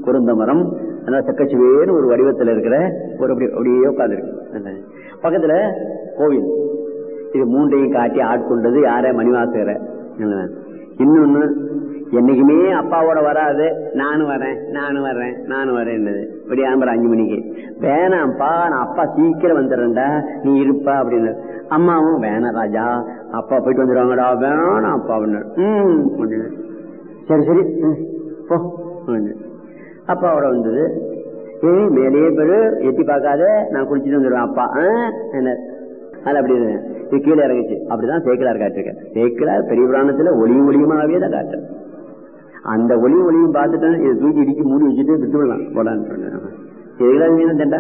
குருந்த மரம் அந்த செக்கச்சுவேன்னு ஒரு வடிவத்தில் இருக்கிற ஒரு அப்படி அப்படியே உட்காந்துருக்கு பக்கத்துல கோவில் இது மூன்றையும் காட்டி ஆட்கொண்டது யார மணிவாசகர இன்னொன்னு என்னைக்குமே அப்பாவோட வராது நானும் வரேன் நானும் வரேன் நானும் வரேன்னது இப்படி ஆம்பர் அஞ்சு மணிக்கு வேணாம்ப்பா நான் அப்பா சீக்கிரம் வந்துடுறேன்டா நீ இருப்பா அப்படின்னு அம்மாவும் வேணாம் ராஜா அப்பா போயிட்டு வந்துடுவாங்கடா வேணாம் அப்பா அப்படின்னு ம் அப்படின்னு. சரி சரி ம், போ அப்படின்னு. அப்பாவோட வந்தது ஏய் மேலேயே பெரு எட்டி பார்க்காத நான் குளிச்சுட்டு வந்துடுவேன் அப்பா ஆ, என்ன அது அப்படி இருக்கு. இது கீழே இறங்குச்சு அப்படிதான் சேக்கிலார் காட்டிருக்க சேக்கிலார் பெரிய புராணத்துல ஒளியும் ஒளியுமாவே தான் காட்டு அந்த ஒளியும் ஒளியும் பார்த்துட்டேன் இதை தூக்கி இடிக்கி மூடி வச்சுட்டு விட்டு விடலாம் போடான்னு சொன்னேன் சேக்கிலார் மீன் தண்டா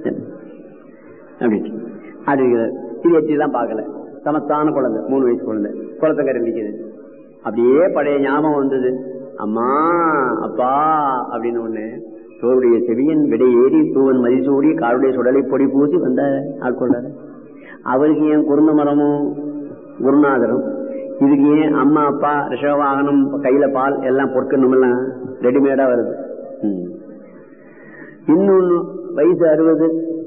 அப்படி அப்படி இருக்கிறார். இது எட்டி தான் பார்க்கல சமத்தான குழந்தை மூணு வயசு குழந்தை குளத்தங்கரை நிற்குது அப்படியே பழைய ஞாபகம் வந்தது அம்மா அப்பா அப்படின்னு ஒண்ணு சோருடைய செவியன் விடை ஏறி தூவன் மதிசூடி காருடைய சுடலை பொடி பூசி வந்த ஆட்கொண்டாரு அவருக்கு ஏன் குருந்த மரமும் குருநாதரும் இதுக்கு ஏன் அம்மா அப்பா ரிஷப வாகனம் கையில பால் எல்லாம் பொற்கணும் எல்லாம் ரெடிமேடா வருது ம். இன்னொன்னு வயசு அறுபது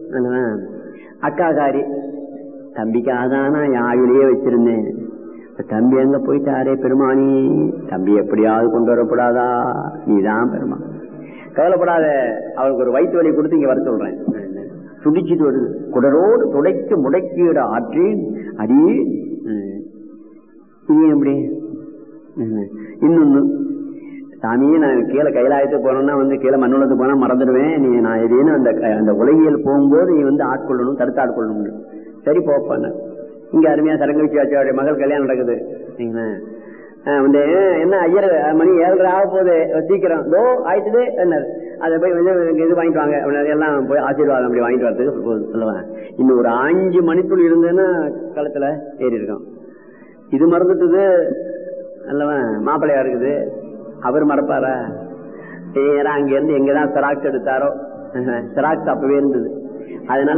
அக்காகாரி தம்பிக்காக தான் நான் என் ஆயுளையே வச்சிருந்தேன் இப்ப தம்பி எங்க போயிட்டாரே பெருமானி தம்பி எப்படியாவது கொண்டு வரப்படாதா நீதான் பெருமான் கவலைப்படாத அவளுக்கு ஒரு வயிற்று வலி கொடுத்து இங்க வர சொல்றேன் துடிச்சிட்டு வருது குடரோடு துடைக்க முடக்கிட ஆற்றேன் அடி ம். இது எப்படி ம். இன்னொன்னு சாமியே நான் கீழே கைலாயத்துக்கு போனோம்னா வந்து கீழே மண்ணுலத்துக்கு போனா மறந்துடுவேன் நீ நான் எதேனும் அந்த க- அந்த உலகியல் போகும்போது நீ வந்து ஆட்கொள்ளணும் தடுத்து ஆட்கொள்ளணும் சரி போப்பான்னு இங்க அருமையா சரங்க வச்சு மகள் கல்யாணம் நடக்குது சரிங்களா? ஆ, வந்து என்ன ஐயர் மணி ஏழரை ஆக போகுது சீக்கிரம் தோ ஆயிட்டுது என்ன அதை போய் வந்து இது வாங்கிட்டு வாங்க அப்படின்னு எல்லாம் போய் ஆசீர்வாதம் அப்படி வாங்கிட்டு வரதுக்கு போகுது சொல்லுவேன் இன்னும் ஒரு அஞ்சு மணிக்குள் இருந்ததுன்னா களத்துல ஏறி இருக்கும் இது மறந்துட்டுது அல்லவா மாப்பிள்ளையா இருக்குது அவர் மறப்பாரா நேரா அங்க இருந்து எங்கதான் செராக்ஸ் எடுத்தாரோ செராக்ஸ் அப்பவே இருந்தது அதனால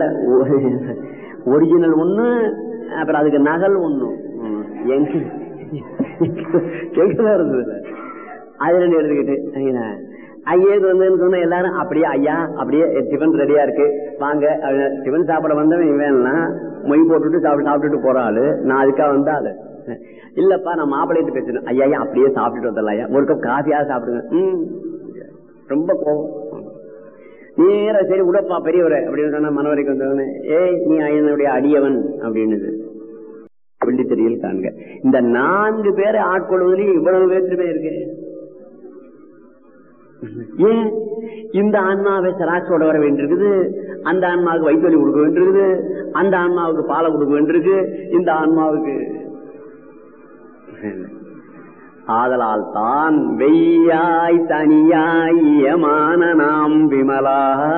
ஒரிஜினல் ஒண்ணு அப்புறம் அதுக்கு நகல் ஒண்ணு ம், எங்க எங்கதான் இருந்தது அது ரெண்டு எடுத்துக்கிட்டு சரிங்களா? ஐயேக்கு வந்ததுன்னு சொன்னா எல்லாரும் அப்படியே ஐயா அப்படியே டிஃபன் ரெடியா இருக்கு வாங்க அப்படின்னு டிஃபன் சாப்பிட வந்தவன் இவன்லாம் மொய் போட்டுட்டு சாப்பிட்டு சாப்பிட்டுட்டு போற ஆளு நான் அதுக்காக வந்த ஆளு இல்லப்பா நான் மாப்பிள்ளைட்டு பேசுறேன் ஐயா ஐயா அப்படியே சாப்பிட்டுட்டு வந்துடலாம் ஐயா ஒரு கப் காஃபியாவது சாப்பிடுங்க ம் ரொம்ப கோவம் நேரா சரி உடப்பா பெரியவரை அப்படின்னு சொன்னா மனவரைக்கு வந்தவனே ஏய் நீ என்னுடைய அடியவன் அப்படின்னுது வெள்ளி தெரியல் காண்க இந்த நான்கு பேரை ஆட்கொள்வதில் இவ்வளவு வேற்றுமை இருக்கு ஏன் இந்த ஆன்மாவை சராசோட வர வேண்டியிருக்குது அந்த ஆன்மாவுக்கு வைத்தொலி கொடுக்க வேண்டியிருக்குது அந்த ஆன்மாவுக்கு பாலை கொடுக்க வேண்டியிருக்கு இந்த ஆன்மாவுக்கு ஆதலால் தான் வெய்யாய் தனியாய் யமான நாம் விமலா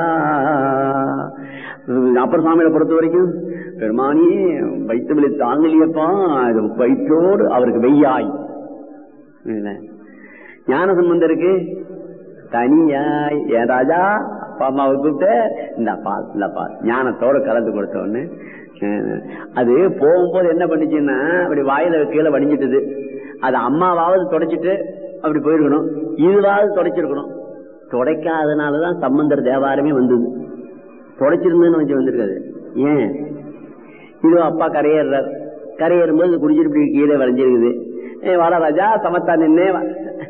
அப்பர் சாமியில பொறுத்த வரைக்கும் பெருமானியே வைத்து வலி தாங்கலியப்பா இது வயிற்றோடு அவருக்கு வெய்யாய் என்ன? ஞான சம்பந்தருக்கு தனியாய் ஏன் ராஜா அப்பா அம்மாவை கூப்பிட்டு இந்த பால் இந்த பால் ஞானத்தோட கலந்து கொடுத்த உடனே அஹ், அது போகும்போது என்ன பண்ணுச்சுன்னா அப்படி வாயில கீழே வடிஞ்சிட்டது அது அம்மாவாவது தொடச்சிட்டு அப்படி போயிருக்கணும் இதுவாவது தொடச்சிருக்கணும் தொடக்காதனாலதான் சம்பந்தர் தேவாரமே வந்தது தொடச்சிருந்ததுன்னு கொஞ்சம் வந்திருக்காது ஏன் இது அப்பா கரையேறார் கரையேறும்போது குடிச்சிட்டு இப்படி கீழே வளைஞ்சிருக்குது ஏ வாடா ராஜா சமத்தா நின்னே வா.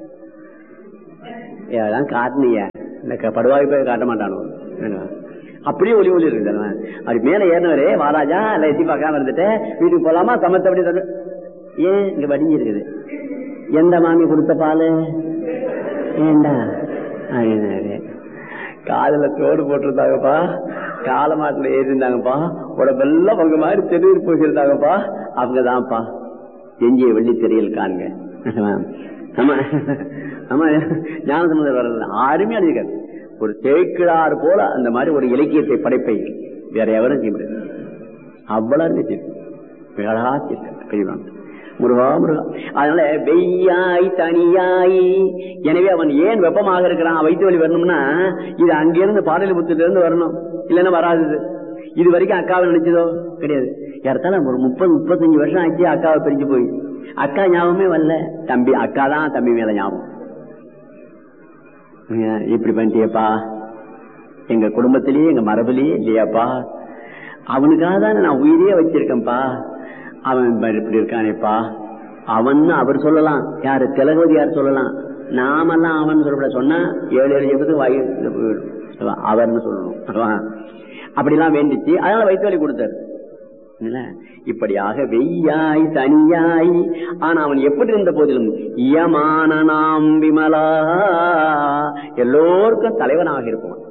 ஏதான் காட்டினிய இந்த க- படுவாய் போய் காட்ட மாட்டானோ என்ன? அப்படியே ஒளி ஒளி இருக்குது அதெல்லாம். அப்படி மேல ஏறினவரே வாராஜா இல்ல எட்டி பார்க்காம இருந்துட்டு வீட்டுக்கு போலாமா சமத்த அப்படி தரு ஏன் இங்க வடிஞ்சு இருக்குது எந்த மாமி கொடுத்த பாலு ஏண்டா அப்படின்னாரு. காதுல தோடு போட்டிருந்தாங்கப்பா காலமாட்டுல ஏறி இருந்தாங்கப்பா உடம்பெல்லாம் உங்க மாதிரி தெருவில் போயிருந்தாங்கப்பா அவங்கதான்ப்பா எஞ்சிய வெள்ளி தெரியல் காண்க ஆமா ஆமா ஞானசம்பந்தர் வரல அருமையா எழுதியிருக்காரு ஒரு தேய்க்கிழார் போல அந்த மாதிரி ஒரு இலக்கியத்தை படைப்பை வேற எவரும் செய்ய முடியாது அவ்வளவு இருந்துச்சு அழகா செய்திருக்காரு பெரியவன். முருகா முருகா அதனால வெய்யாய் தனியாய் எனவே அவன் ஏன் வெப்பமாக இருக்கிறான் வயிற்று வலி வரணும்னா இது அங்கிருந்து பாடலிபுத்தில இருந்து வரணும் இல்லைன்னா வராது இது. இது வரைக்கும் அக்காவை நினைச்சதோ கிடையாது யார்த்தால ஒரு முப்பது முப்பத்தஞ்சு வருஷம் ஆச்சு அக்காவை பிரிஞ்சு போய் அக்கா ஞாபகமே வரல தம்பி அக்கா தான் தம்பி மேல ஞாபகம் ஏன் இப்படி பண்ணிட்டியப்பா எங்க குடும்பத்திலேயே எங்க மரபிலேயே இல்லையாப்பா அவனுக்காக தானே நான் உயிரே வச்சிருக்கேன்ப்பா அவன் இப்படி இருக்கானேப்பா அவன் அவர் சொல்லலாம் யாரு திலகவதி யார் சொல்லலாம் நாமெல்லாம் அவன் சொல்லப்பட சொன்னா ஏழு ஏழு ஜபத்துக்கு வாயு அவர்னு சொல்லணும் அப்படிலாம் வேண்டிச்சு அதனால வயிற்று வலி கொடுத்தாரு இப்படியாக வெய்யாய் தனியாய் ஆனா அவன் எப்படி இருந்த போதிலும் இயமான நாம் விமலா எல்லோருக்கும் தலைவனாக இருப்பான்